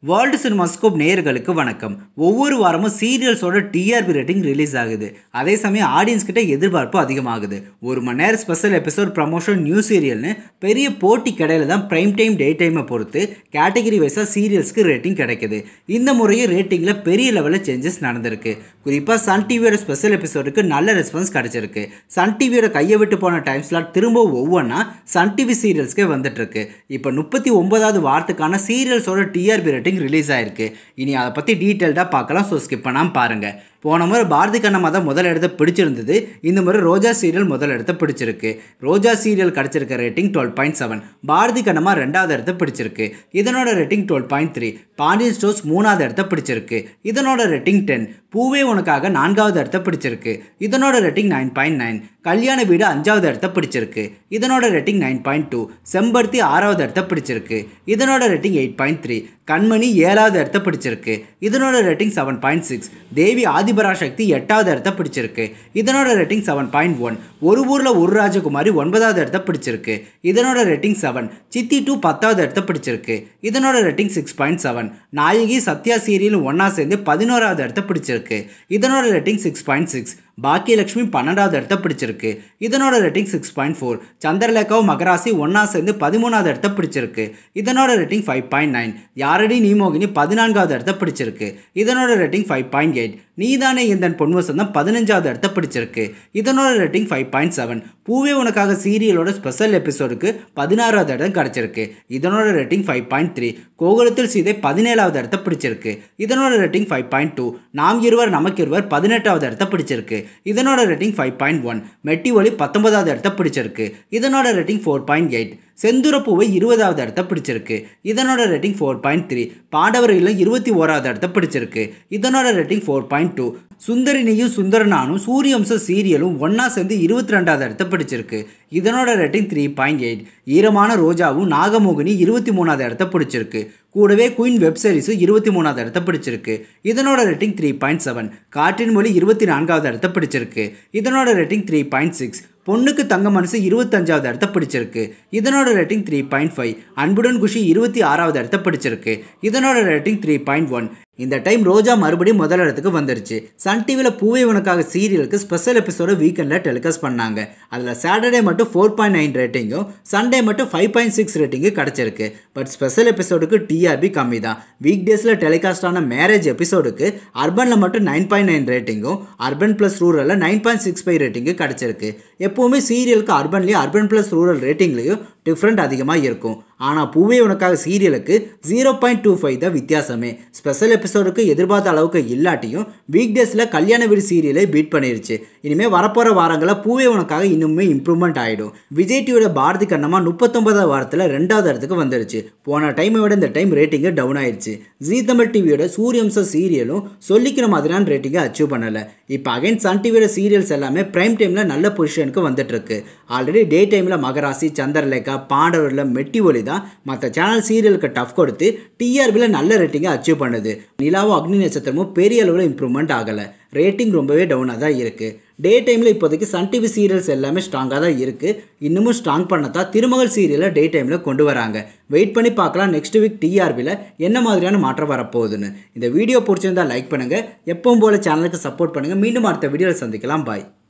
world cinemascope நேயர்களுக்கு வணக்கம் ஒவ்வொரு வாரமும் சீரியல்ஸோட டிஆர்பி ரேட்டிங் ரிலீஸ் ஆகுது அதே சமயம் ஆடியன்ஸ் கிட்ட எதிர்பார்ப்பு அதிகமாகுது ஒரு மணி நேரம் ஸ்பெஷல் எபிசோட் ப்ரமோஷன் நியூ சீரியல்னு பெரிய போட்டி கடையில் தான் ப்ரைம் டைம் டே டைமை பொறுத்து கேட்டகரி வைஸாக சீரியல்ஸ்க்கு ரேட்டிங் கிடைக்குது இந்த முறையும் ரேட்டிங்கில் பெரிய லெவலில் சேஞ்சஸ் நடந்திருக்கு குறிப்பாக சன் டிவியோட ஸ்பெஷல் எபிசோடுக்கு நல்ல ரெஸ்பான்ஸ் கிடைச்சிருக்கு சன் டிவியோட கையை விட்டு போன டைம் ஸ்லாட் திரும்ப ஒவ்வொன்றா சன் டிவி சீரியல்ஸ்க்கே வந்துட்டுருக்கு இப்போ முப்பத்தி ஒன்பதாவது வாரத்துக்கான சீரியல்ஸோட டிஆர்பி ரேட்டிங் ரிலீஸ் ஆயிருக்கு இனி அதை பற்றி டீட்டெயில்டாக பார்க்கலாம் ஸோ ஸ்கிப் பண்ணாமல் பாருங்கள் போன முறை பாரதி கண்ணம்மா தான் முதல் இடத்த பிடிச்சிருந்தது இந்த முறை ரோஜா சீரியல் முதல் இடத்த பிடிச்சிருக்கு ரோஜா சீரியல் கிடச்சிருக்க rating twelve point seven Bharathi Kannamma ரெண்டாவது இடத்த பிடிச்சிருக்கு இதனோட rating twelve point three Pandian stores மூணாவது இடத்த பிடிச்சிருக்கு இதனோட ரேட்டிங் டென் பூவே உனக்காக நான்காவது இடத்த பிடிச்சிருக்கு இதனோட ரேட்டிங் நைன் பாயிண்ட் நைன் கல்யாண வீடு அஞ்சாவது இடத்த பிடிச்சிருக்கு இதனோட ரேட்டிங் நைன் பாயிண்ட் டூ செம்பருத்தி ஆறாவது இடத்த பிடிச்சிருக்கு இதனோட ரேட்டிங் எயிட் பாயிண்ட் த்ரீ கண்மணி ஏழாவது இடத்த பிடிச்சிருக்கு இதனோட rating seven point six Devi Adiparasakthi எட்டாவது இடத்த பிடிச்சிருக்கு இதனோட ரேட்டிங் செவன் பாயிண்ட் ஒன் ஒரு ஊரில் ஒரு ராஜகுமாரி ஒன்பதாவது இடத்த பிடிச்சிருக்கு இதனோட ரேட்டிங் செவன் சித்தி டூ பத்தாவது இடத்த பிடிச்சிருக்கு இதனோட rating six point seven Nayagi Sathya serial ஒன்றா சேர்ந்து பதினோராவது இடத்த பிடிச்சிருக்கு இதனோட rating six point six Baakiyalakshmi பன்னெண்டாவது இடத்த பிடிச்சிருக்கு இதனோட ரேட்டிங் சிக்ஸ் பாயிண்ட் ஃபோர் சந்திரலேகாவும் மகராசி ஒன்றா சேர்ந்து பதிமூணாவது இடத்த பிடிச்சிருக்கு இதனோட ரேட்டிங் ஃபைவ் பாயிண்ட் நைன் யாரடி நீமோகினி பதினான்காவது இடத்த பிடிச்சிருக்கு இதனோட ரேட்டிங் ஃபைவ் பாயிண்ட் எயிட் நீதானே எந்தன் பொன் வசந்தம் பதினஞ்சாவது இடத்த பிடிச்சிருக்கு இதனோட ரேட்டிங் ஃபைவ் பாயிண்ட் செவன் பூவே உனக்காக சீரியலோட ஸ்பெஷல் எபிசோடுக்கு பதினாறாவது இடம் கிடச்சிருக்கு இதனோட ரேட்டிங் ஃபைவ் பாயிண்ட் த்ரீ கோகுலத்தில் சீதை பதினேழாவது இடத்த பிடிச்சிருக்கு இதனோட ரேட்டிங் ஃபைவ் பாயிண்ட் டூ நாம் இருவர் நமக்கு இருவர் பதினெட்டாவது இடத்த பிடிச்சிருக்கு இதனோட ரேட்டிங் ஃபைவ் பாயிண்ட் ஒன் மெட்டி ஒலி பத்தொன்பதாவது இடத்த பிடிச்சிருக்கு இதனோட ரேட்டிங் ஃபோர் பாயிண்ட் எயிட் செந்துரப்பூவை இருபதாவது இடத்த பிடிச்சிருக்கு இதனோட rating four point three Pandavar Illam இருபத்தி ஓராவது இடத்த பிடிச்சிருக்கு இதனோட ரேட்டிங் ஃபோர் பாயிண்ட் டூ சுந்தரினியும் சுந்தரனானும் சூரியவம்ச சீரியலும் ஒன்றா சேர்ந்து இருபத்தி ரெண்டாவது இடத்த பிடிச்சிருக்கு இதனோட ரேட்டிங் த்ரீ பாயிண்ட் எயிட் ஈரமான ரோஜாவும் நாகமோகினி இருபத்தி மூணாவது இடத்த பிடிச்சிருக்கு கூடவே குயின் வெப் சீரிஸும் இருபத்தி மூணாவது இடத்த பிடிச்சிருக்கு இதனோட ரேட்டிங் த்ரீ பாயிண்ட் செவன் காற்றின் மொழி இருபத்தி நான்காவது இடத்த பிடிச்சிருக்கு இதனோட ரேட்டிங் த்ரீ பாயிண்ட் சிக்ஸ் பொண்ணுக்கு தங்க மனசு இருபத்தஞ்சாவது இடத்த பிடிச்சிருக்கு இதனோட ரேட்டிங் த்ரீ பாயிண்ட் ஃபைவ் அன்புடன் குஷி இருபத்தி ஆறாவது இடத்த பிடிச்சிருக்கு இதனோட ரேட்டிங் த்ரீ பாயிண்ட் ஒன் இந்த டைம் ரோஜா மறுபடியும் முதல் இடத்துக்கு வந்துருச்சு சன் டிவியில் பூவே உனக்காக சீரியலுக்கு ஸ்பெஷல் எபிசோட வீக்கெண்டில் டெலிகாஸ்ட் பண்ணாங்க அதில் சாட்டர்டே மட்டும் ஃபோர் பாயிண்ட் நைன் ரேட்டிங்கும் சண்டே மட்டும் ஃபைவ் பாயிண்ட் சிக்ஸ் ரேட்டிங்கும் கிடச்சிருக்கு பட் ஸ்பெஷல் எபிசோடுக்கு டிஆர்பி கம்மி தான் வீக் டேஸில் டெலிகாஸ்ட் ஆன மேரேஜ் எபிசோடுக்கு அர்பனில் மட்டும் நைன் பாயிண்ட் நைன் ரேட்டிங்கும் அர்பன் ப்ளஸ் ரூரலில் நைன் பாயிண்ட் சிக்ஸ் ஃபைவ் ரேட்டிங்கும் கிடச்சிருக்கு எப்போவுமே சீரியலுக்கு அர்பன்லேயும் அர்பன் ப்ளஸ் ரூரல் ரேட்டிங்லேயும் டிஃப்ரெண்ட் அதிகமாக இருக்கும் ஆனால் பூவே உனக்காக சீரியலுக்கு ஜீரோ பாயிண்ட் டூ ஃபைவ் தான் வித்தியாசமே ஸ்பெஷல் எபிசோடுக்கு எதிர்பார்த்த அளவுக்கு இல்லாட்டியும் வீக் டேஸில் கல்யாண வீடு சீரியலை பீட் பண்ணிருச்சு இனிமேல் வரப்போகிற வாரங்களில் பூவே உனக்காக இன்னுமே இம்ப்ரூவ்மெண்ட் ஆகிடும் விஜய் டிவியோட பாரதி கண்ணம்மா முப்பத்தொன்பதாவது வாரத்தில் ரெண்டாவது இடத்துக்கு வந்துருச்சு போன டைமை விட இந்த டைம் ரேட்டிங்கு டவுன் ஆயிடுச்சு ஜி தமிழ் டிவியோட சூரியம்ச சீரியலும் சொல்லிக்கிற மாதிரியான ரேட்டிங்கை அச்சீவ் பண்ணலை இப்போ அகைன் சன் டிவியோட சீரியல்ஸ் எல்லாமே ப்ரைம் டைமில் நல்ல பொசிஷனுக்கு வந்துட்டுருக்கு ஆல்ரெடி டே டைமில் மகராசி சந்திரலேகா பாண்டவரில் மெட்டி ஒலி தான் மற்ற சேனல் சீரியலுக்கு டஃப் கொடுத்து டிஆர்பியில் நல்ல ரேட்டிங்கை அச்சீவ் பண்ணுது நிலாவும் அக்னி நட்சத்திரமும் பெரிய அளவில் இம்ப்ரூவ்மெண்ட் ஆகலை ரேட்டிங் ரொம்பவே டவுனாக தான் இருக்குது டே டைமில் இப்போதைக்கு சன் டிவி சீரியல்ஸ் எல்லாமே ஸ்ட்ராங்காக தான் இருக்குது இன்னமும் ஸ்ட்ராங் பண்ணத்தான் திருமகள் சீரியலை டே டைமில் கொண்டு வராங்க வெயிட் பண்ணி பார்க்கலாம் நெக்ஸ்ட் வீக் டிஆர்பியில் என்ன மாதிரியான மாற்றம் வரப்போகுதுன்னு இந்த வீடியோ பிடிச்சிருந்தா லைக் பண்ணுங்கள் எப்பவும் போல் சேனலுக்கு சப்போர்ட் பண்ணுங்கள் மீண்டும் அடுத்த வீடியோவில் சந்திக்கலாம் பாய்